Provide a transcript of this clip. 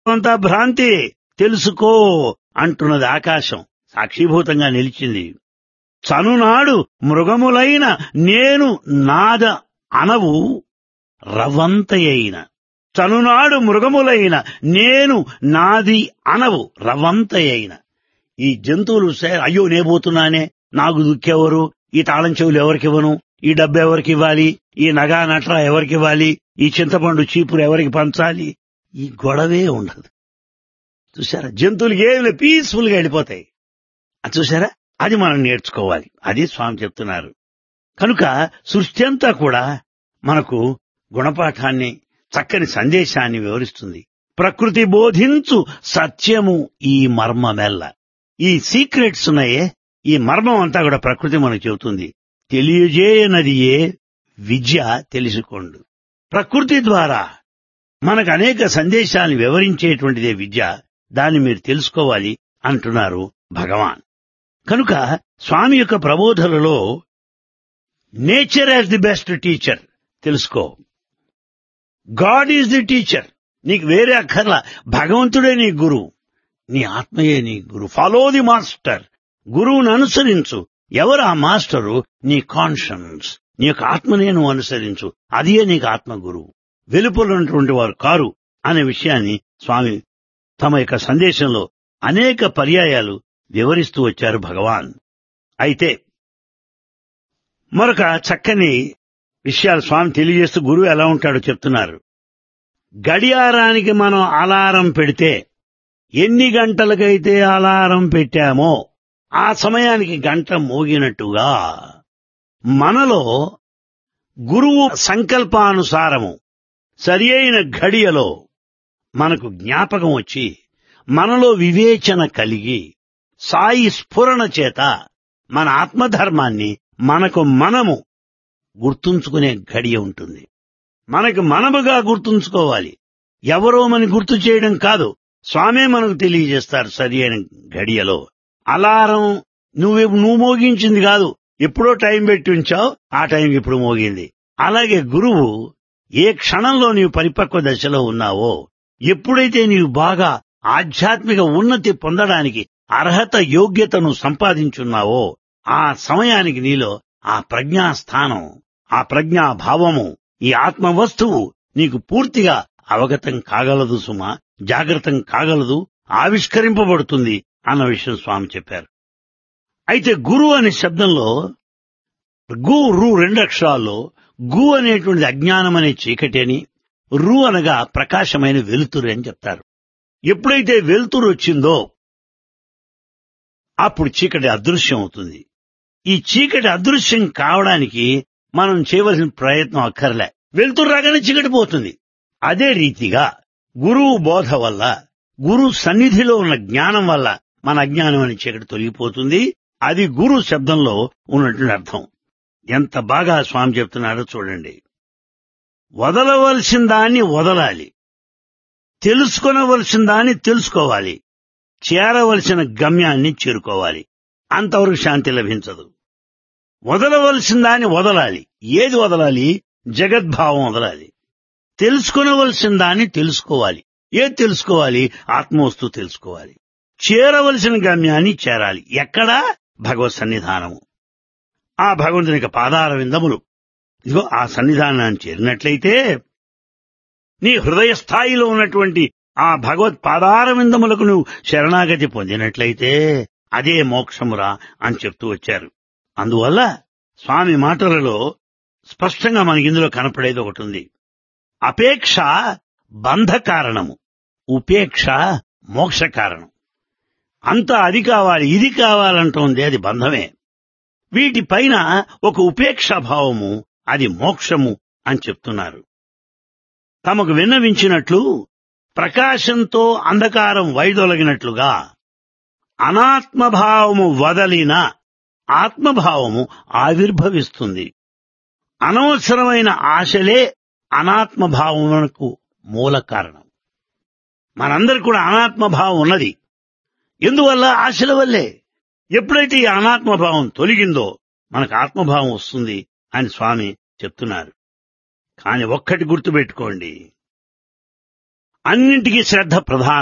అంతా భ్రాంతి తెలుసుకో అంటున్నది ఆకాశం సాక్షిభూతంగా నిలిచింది చనునాడు మృగములైన నేను నాద అనవు రవంతయైన చనునాడు మృగములైన నేను నాది అనవు రవంతయైన ఈ జంతువులు సే అయ్యో నే పోతున్నానే నాకు దుక్కెవరు ఈ తాళం చెవులు ఎవరికివ్వను ఈ డబ్బు ఎవరికి ఇవ్వాలి ఈ నగా నట్ర ఎవరికి ఇవ్వాలి ఈ చింతపండు చీపురు ఎవరికి పంచాలి ఈ గొడవే ఉండదు చూసారా జంతువులకి ఏమి పీస్ఫుల్ గా వెళ్ళిపోతాయి అది చూసారా అది మనం నేర్చుకోవాలి అది స్వామి చెప్తున్నారు కనుక సృష్టి అంతా కూడా మనకు గుణపాఠాన్ని చక్కని సందేశాన్ని వివరిస్తుంది ప్రకృతి బోధించు సత్యము ఈ మర్మమెల్ల ఈ సీక్రెట్స్ ఉన్నాయే ఈ మర్మం అంతా కూడా ప్రకృతి మనకు చెబుతుంది తెలియజేయనది ఏ విద్య తెలుసుకోండు ప్రకృతి ద్వారా మనకు అనేక సందేశాలను వివరించేటువంటిదే విద్య దాన్ని మీరు తెలుసుకోవాలి అంటున్నారు భగవాన్ కనుక స్వామి యొక్క ప్రబోధనలో nature as the best teacher తెలుసుకో గాడ్ ఈజ్ ది టీచర్ నీకు వేరే అక్కర్లా భగవంతుడే నీ గురువు నీ ఆత్మయే నీ గురువు ఫాలో ది మాస్టర్ గురువును అనుసరించు ఎవరు ఆ మాస్టరు నీ కాన్షన్స్ నీ యొక్క ఆత్మనే నువ్వు అనుసరించు అదియే నీకు ఆత్మ గురువు వెలుపల ఉన్నటువంటి వారు కారు అనే విషయాన్ని స్వామి తమ యొక్క సందేశంలో అనేక పర్యాయాలు వివరిస్తూ వచ్చారు భగవాన్ అయితే మరొక చక్కని విషయాలు స్వామి తెలియజేస్తూ గురువు ఎలా ఉంటాడో చెప్తున్నారు గడియారానికి మనం అలారం పెడితే ఎన్ని గంటలకైతే అలారం పెట్టామో ఆ సమయానికి గంట మోగినట్టుగా మనలో గురువు సంకల్పానుసారము సరి అయిన ఘడియలో మనకు జ్ఞాపకం వచ్చి మనలో వివేచన కలిగి సాయి స్ఫురణ చేత మన ఆత్మధర్మాన్ని మనకు మనము గుర్తుంచుకునే గడియ ఉంటుంది మనకు మనముగా గుర్తుంచుకోవాలి ఎవరో మన గుర్తు చేయడం కాదు స్వామే మనకు తెలియజేస్తారు సరి అయిన గడియలో అలారం నువ్వు నువ్వు మోగించింది కాదు ఎప్పుడో టైం పెట్టి ఉంచావు ఆ టైంకి ఇప్పుడు మోగింది అలాగే గురువు ఏ క్షణంలో నీవు పరిపక్వ దశలో ఉన్నావో ఎప్పుడైతే నీవు బాగా ఆధ్యాత్మిక ఉన్నతి పొందడానికి అర్హత యోగ్యతను సంపాదించున్నావో ఆ సమయానికి నీలో ఆ ప్రజ్ఞా స్థానం ఆ ప్రజ్ఞా భావము ఈ ఆత్మ వస్తువు నీకు పూర్తిగా అవగతం కాగలదు సుమా జాగ్రత్తం కాగలదు ఆవిష్కరింపబడుతుంది అన్న విషయం స్వామి చెప్పారు అయితే గురు అనే శబ్దంలో గు రు రెండు అక్షరాల్లో గు అనేటువంటిది అజ్ఞానం అనే చీకటి అని రు అనగా ప్రకాశమైన వెలుతురు అని చెప్తారు ఎప్పుడైతే వెలుతురు వచ్చిందో అప్పుడు చీకటి అదృశ్యం అవుతుంది ఈ చీకటి అదృశ్యం కావడానికి మనం చేయవలసిన ప్రయత్నం అక్కర్లే వెలుతురు రాగానే చీకటి పోతుంది అదే రీతిగా గురువు బోధ వల్ల గురు సన్నిధిలో ఉన్న జ్ఞానం వల్ల మన అజ్ఞానం అనే చీకటి తొలగిపోతుంది అది గురు శబ్దంలో ఉన్నటువంటి అర్థం ఎంత బాగా స్వామి చెప్తున్నారో చూడండి వదలవలసిన దాన్ని వదలాలి తెలుసుకొనవలసిన దాన్ని తెలుసుకోవాలి చేరవలసిన గమ్యాన్ని చేరుకోవాలి అంతవరకు శాంతి లభించదు వదలవలసిన దాన్ని వదలాలి ఏది వదలాలి జగద్భావం వదలాలి తెలుసుకొనవలసిన దాన్ని తెలుసుకోవాలి ఏది తెలుసుకోవాలి ఆత్మవస్తు తెలుసుకోవాలి చేరవలసిన గమ్యాన్ని చేరాలి ఎక్కడా భగవత్ సన్నిధానము ఆ భగవంతుని యొక్క పాదార విందములు ఇదిగో ఆ సన్నిధానాన్ని చేరినట్లయితే నీ హృదయ స్థాయిలో ఉన్నటువంటి ఆ భగవత్ పాదార విందములకు నువ్వు శరణాగతి పొందినట్లయితే అదే మోక్షమురా అని చెప్తూ వచ్చారు అందువల్ల స్వామి మాటలలో స్పష్టంగా మనకి ఇందులో కనపడేది ఒకటి ఉంది అపేక్ష బంధ కారణము ఉపేక్ష మోక్ష కారణం అంతా అది కావాలి ఇది కావాలంటోంది అది బంధమే వీటిపైన ఒక ఉపేక్షా భావము అది మోక్షము అని చెప్తున్నారు తమకు విన్నవించినట్లు ప్రకాశంతో అంధకారం వైదొలగినట్లుగా అనాత్మభావము వదలిన ఆత్మభావము ఆవిర్భవిస్తుంది అనవసరమైన ఆశలే అనాత్మభావమునకు మూల కారణం మనందరికి కూడా అనాత్మభావం ఉన్నది ఎందువల్ల ఆశల వల్లే ఎప్పుడైతే ఈ అనాత్మభావం తొలగిందో మనకు ఆత్మభావం వస్తుంది అని స్వామి చెప్తున్నారు కాని ఒక్కటి గుర్తుపెట్టుకోండి అన్నింటికీ శ్రద్ధ ప్రధానం